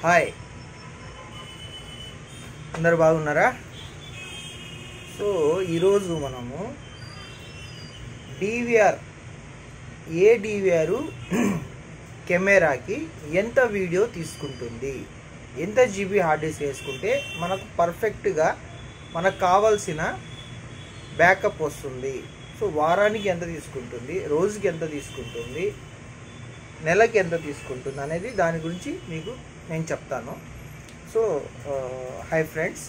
hi అందరు బాగున్నారా so ఈరోజు మనము డివిఆర్ ఏ డివిఆర్ కెమెరాకి ఎంత వీడియో తీసుకుంటుంది ఎంత జీబీ హార్డ్ డిస్క్ వేసుకుంటే మనకు పర్ఫెక్ట్గా మనకు కావాల్సిన బ్యాకప్ వస్తుంది సో వారానికి ఎంత తీసుకుంటుంది రోజుకి ఎంత తీసుకుంటుంది నెలకి ఎంత తీసుకుంటుంది అనేది దాని గురించి మీకు నేను చెప్తాను సో హాయ్ ఫ్రెండ్స్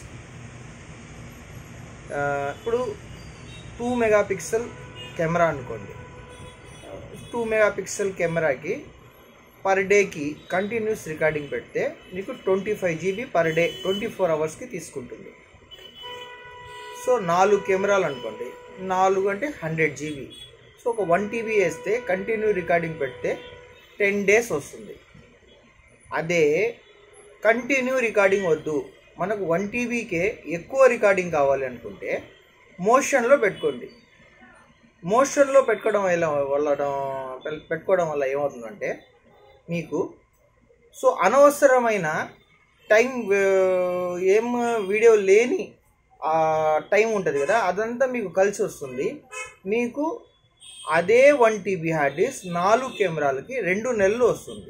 ఇప్పుడు టూ మెగా పిక్సెల్ కెమెరా అనుకోండి టూ మెగా పిక్సెల్ కెమెరాకి పర్ డేకి కంటిన్యూస్ రికార్డింగ్ పెడితే మీకు twenty five GB per day twenty four అవర్స్కి తీసుకుంటుంది సో నాలుగు కెమెరాలు అనుకోండి నాలుగు అంటే హండ్రెడ్ జీబీ సో ఒక వన్ టీబీ వేస్తే కంటిన్యూ రికార్డింగ్ పెడితే టెన్ డేస్ వస్తుంది అదే కంటిన్యూ రికార్డింగ్ వద్దు మనకు వన్ టీబీకే ఎక్కువ రికార్డింగ్ కావాలి అనుకుంటే మోషన్లో పెట్టుకోండి మోషన్లో పెట్టుకోవడం వల్ల వల్ల పెట్టుకోవడం వల్ల ఏమవుతుందంటే మీకు సో అనవసరమైన టైం ఏం వీడియో లేని టైం ఉంటుంది కదా అదంతా మీకు కలిసి వస్తుంది మీకు అదే వన్ టీబీ హార్డ్ డిస్క్ నాలుగు కెమెరాలకి రెండు నెలలు వస్తుంది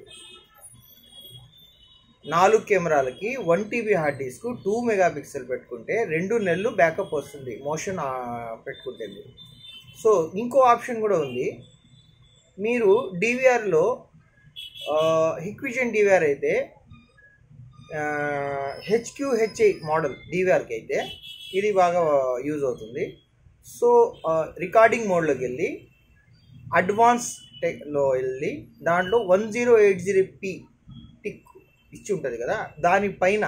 నాలుగు కెమెరాలకి one TB hard disk two megapixel పెట్టుకుంటే రెండు నెలలు బ్యాకప్ వస్తుంది మోషన్ పెట్టుకుంటే మీరు సో ఇంకో ఆప్షన్ కూడా ఉంది మీరు డివిఆర్లో హిక్విజన్ డివిఆర్ అయితే హెచ్క్యూహెచ్ఐ మోడల్ డివిఆర్కి అయితే ఇది బాగా యూజ్ అవుతుంది సో రికార్డింగ్ మోడ్లోకి వెళ్ళి అడ్వాన్స్ టెక్లో వెళ్ళి దాంట్లో one zero eight zero P tick ఇచ్చి ఉంటుంది కదా దానిపైన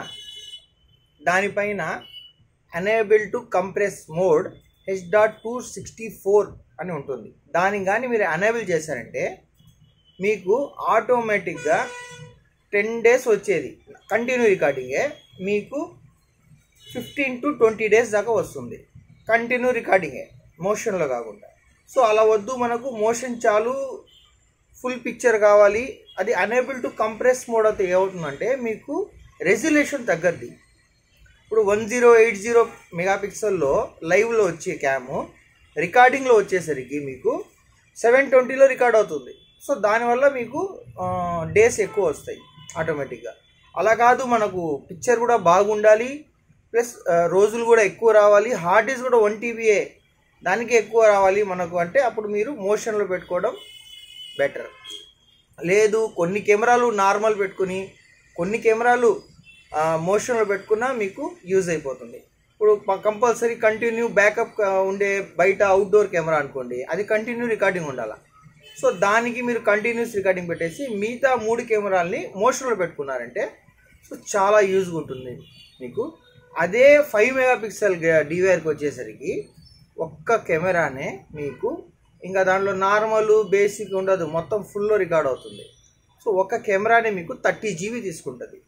దానిపైన enable to compress mode H dot two sixty four అని ఉంటుంది దాన్ని కానీ మీరు అనేబుల్ చేశారంటే మీకు ఆటోమేటిక్గా టెన్ డేస్ వచ్చేది కంటిన్యూ రికార్డింగే మీకు ఫిఫ్టీన్ టు ట్వంటీ డేస్ దాకా వస్తుంది కంటిన్యూ రికార్డింగే మోషన్లో కాకుండా సో అలా వద్దు మనకు మోషన్ చాలు ఫుల్ పిక్చర్ కావాలి అది అనేబుల్ టు కంప్రెస్ మోడ్ అయితే ఏమవుతుందంటే మీకు రెజల్యూషన్ తగ్గద్ది ఇప్పుడు వన్ జీరో ఎయిట్ జీరో మెగాపిక్సెల్లో లైవ్లో వచ్చే క్యాము రికార్డింగ్లో వచ్చేసరికి మీకు సెవెన్ ట్వంటీలో రికార్డ్ అవుతుంది సో దానివల్ల మీకు డేస్ ఎక్కువ వస్తాయి ఆటోమేటిక్గా అలా కాదు మనకు పిక్చర్ కూడా బాగుండాలి ప్లస్ రోజులు కూడా ఎక్కువ రావాలి హార్డ్ డిస్క్ కూడా వన్ టీబీఏ దానికి ఎక్కువ రావాలి మనకు అంటే అప్పుడు మీరు మోషన్లో పెట్టుకోవడం బెటర్ లేదు కొన్ని కెమెరాలు నార్మల్ పెట్టుకుని కొన్ని కెమెరాలు మోషన్లో పెట్టుకున్నా మీకు యూజ్ అయిపోతుంది ఇప్పుడు కంపల్సరీ కంటిన్యూ బ్యాకప్ ఉండే బయట అవుట్డోర్ కెమెరా అనుకోండి అది కంటిన్యూ రికార్డింగ్ ఉండాలి సో దానికి మీరు కంటిన్యూస్ రికార్డింగ్ పెట్టేసి మిగతా మూడు కెమెరాల్ని మోషన్లో పెట్టుకున్నారంటే సో చాలా యూజ్గా ఉంటుంది మీకు అదే ఫైవ్ మెగా పిక్సెల్ డివైర్కి వచ్చేసరికి ఒక్క కెమెరానే మీకు ఇంకా దాంట్లో నార్మల్ బేసిక్ ఉండదు మొత్తం ఫుల్లో రికార్డ్ అవుతుంది సో ఒక కెమెరానే మీకు థర్టీ జీబీ తీసుకుంటుంది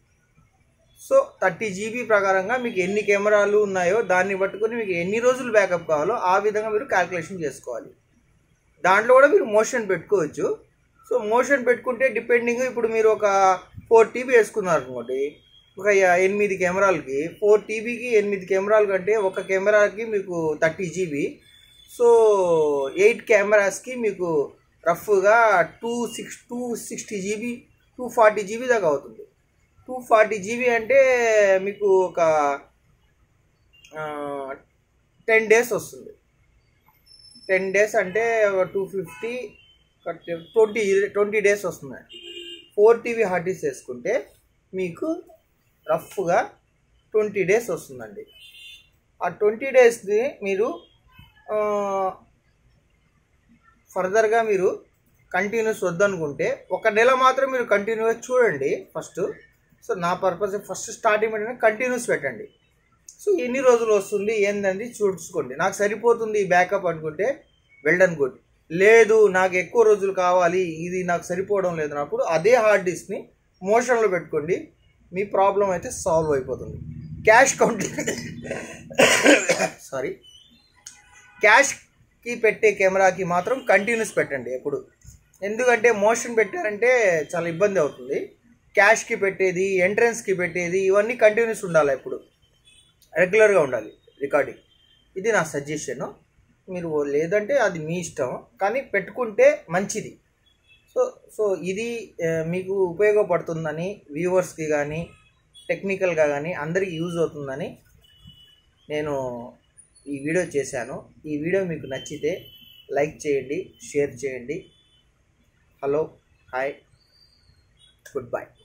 సో థర్టీ జీబీ ప్రకారంగా మీకు ఎన్ని కెమెరాలు ఉన్నాయో దాన్ని పట్టుకొని మీకు ఎన్ని రోజులు బ్యాకప్ కావాలో ఆ విధంగా మీరు క్యాల్కులేషన్ చేసుకోవాలి దాంట్లో కూడా మీరు మోషన్ పెట్టుకోవచ్చు సో మోషన్ పెట్టుకుంటే డిపెండింగ్ ఇప్పుడు మీరు ఒక ఫోర్ టీబీ వేసుకున్నారు అనుకోండి ఒక ఎనిమిది కెమెరాలకి ఫోర్ టీబీకి ఎనిమిది కెమెరాలు కంటే ఒక కెమెరాకి మీకు థర్టీ జీబీ సో ఎయిట్ కెమెరాస్కి మీకు రఫ్గా two six two sixty GB two forty GB దాకా అవుతుంది టూ ఫార్టీ జీబీ అంటే మీకు ఒక టెన్ డేస్ వస్తుంది టెన్ డేస్ అంటే two fifty twenty twenty days వస్తుంది ఫోర్ టీవీ హార్డ్ డిస్క్ వేసుకుంటే మీకు రఫ్గా ట్వంటీ డేస్ వస్తుందండి ఆ ట్వంటీ డేస్ని మీరు ఫర్దర్గా మీరు కంటిన్యూస్ వద్దనుకుంటే ఒక నెల మాత్రం మీరు కంటిన్యూగా చూడండి ఫస్ట్ సో నా పర్పస్ ఫస్ట్ స్టార్టింగ్ పెట్టిన కంటిన్యూస్ పెట్టండి సో ఎన్ని రోజులు వస్తుంది ఏందండి చూసుకోండి నాకు సరిపోతుంది ఈ బ్యాకప్ అనుకుంటే వెల్డన్ గుడ్ లేదు నాకు ఎక్కువ రోజులు కావాలి ఇది నాకు సరిపోవడం లేదు అప్పుడు అదే హార్డ్ డిస్క్ని మోషన్లో పెట్టుకోండి మీ ప్రాబ్లం అయితే సాల్వ్ అయిపోతుంది క్యాష్ కౌంట్ సారీ క్యాష్కి పెట్టే కెమెరాకి మాత్రం కంటిన్యూస్ పెట్టండి ఎప్పుడు ఎందుకంటే మోషన్ పెట్టారంటే చాలా ఇబ్బంది అవుతుంది క్యాష్కి పెట్టేది ఎంట్రన్స్కి పెట్టేది ఇవన్నీ కంటిన్యూస్ ఉండాలి ఇప్పుడు రెగ్యులర్గా ఉండాలి రికార్డింగ్ ఇది నా సజెషను మీరు లేదంటే అది మీ ఇష్టం కానీ పెట్టుకుంటే మంచిది సో సో ఇది ఆ, మీకు ఉపయోగపడుతుందని వ్యూవర్స్కి కానీ టెక్నికల్గా కానీ అందరికీ యూజ్ అవుతుందని నేను ఈ వీడియో చేశాను ఈ వీడియో మీకు నచ్చితే లైక్ చేయండి షేర్ చేయండి హలో హాయ్ గుడ్ బై